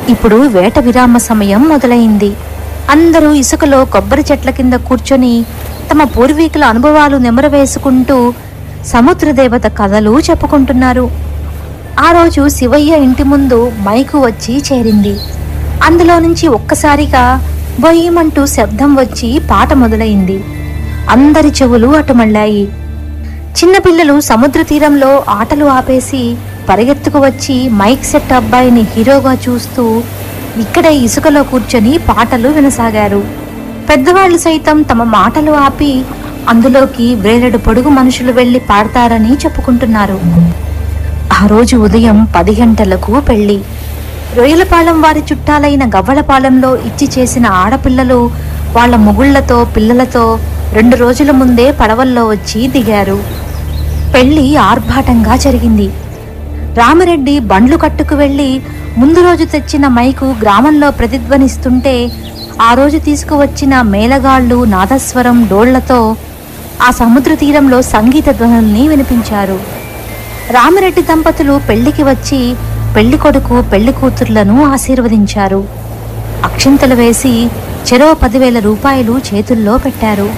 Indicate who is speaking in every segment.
Speaker 1: ఇప్పుడు వేట విరామ సమయం మొదలైంది అందరూ ఇసుకలో కొబ్బరి చెట్ల కింద కూర్చొని తమ పూర్వీకుల అనుభవాలు నెమరవేసుకుంటూ సముద్ర దేవత కథలు చెప్పుకుంటున్నారు ఆ రోజు శివయ్య ఇంటి ముందు మైకు వచ్చి చేరింది అందులో నుంచి ఒక్కసారిగా బొయ్యమంటూ శబ్దం వచ్చి పాట మొదలైంది అందరి చెవులు అటు మళ్ళాయి చిన్నపిల్లలు సముద్ర తీరంలో ఆటలు ఆపేసి పరిగెత్తుకు వచ్చి మైక్ సెట్ అబ్బాయిని హీరోగా చూస్తూ ఇక్కడే ఇసుకలో కూర్చొని పాటలు వినసాగారు పెద్దవాళ్ళు సైతం తమ మాటలు ఆపి అందులోకి వేలెడు పొడుగు మనుషులు వెళ్లి పాడతారని చెప్పుకుంటున్నారు ఆ రోజు ఉదయం పది గంటలకు పెళ్లి రొయ్యలపాలెం వారి చుట్టాలైన గవ్వలపాలెంలో ఇచ్చి చేసిన ఆడపిల్లలు వాళ్ళ ముగుళ్లతో పిల్లలతో రెండు రోజుల ముందే పడవల్లో వచ్చి దిగారు పెళ్లి ఆర్భాటంగా జరిగింది రామిరెడ్డి బండ్లు కట్టుకు వెళ్లి ముందు రోజు తెచ్చిన మైకు గ్రామంలో ప్రతిధ్వనిస్తుంటే ఆ రోజు తీసుకువచ్చిన మేళగాళ్ళు నాదస్వరం డోళ్లతో ఆ సముద్ర తీరంలో సంగీత ధ్వనుల్ని వినిపించారు రామిరెడ్డి దంపతులు పెళ్లికి వచ్చి పెళ్లి కొడుకు పెళ్లి కూతుర్లను ఆశీర్వదించారు అక్షింతలు వేసి చెరో పదివేల రూపాయలు చేతుల్లో పెట్టారు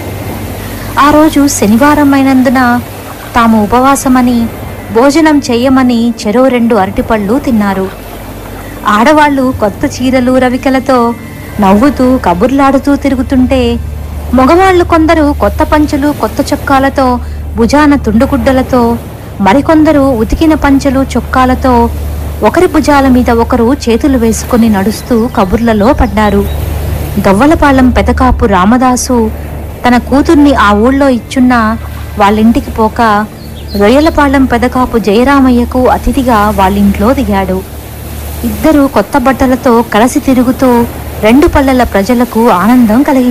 Speaker 1: ఆ రోజు శనివారం అయినందున తాము ఉపవాసమని భోజనం చెయ్యమని చెరో రెండు అరటిపళ్ళు తిన్నారు ఆడవాళ్ళు కొత్త చీరలు రవికలతో నవ్వుతూ కబుర్లాడుతూ తిరుగుతుంటే మగవాళ్ళు కొందరు కొత్త పంచులు కొత్త చొక్కాలతో భుజాన తుండుగుడ్డలతో మరికొందరు ఉతికిన పంచెలు చొక్కాలతో ఒకరి భుజాల మీద ఒకరు చేతులు వేసుకుని నడుస్తూ కబుర్లలో పడ్డారు గవ్వలపాలెం పెదకాపు రామదాసు తన కూతుర్ని ఆ ఊళ్ళో ఇచ్చున్న వాళ్ళింటికి పోక రొయ్యలపాలెం పెదకాపు జయరామయ్యకు అతిథిగా వాళ్ళింట్లో దిగాడు ఇద్దరు కొత్త బట్టలతో కలిసి తిరుగుతూ రెండు పల్లెల ప్రజలకు ఆనందం కలిగి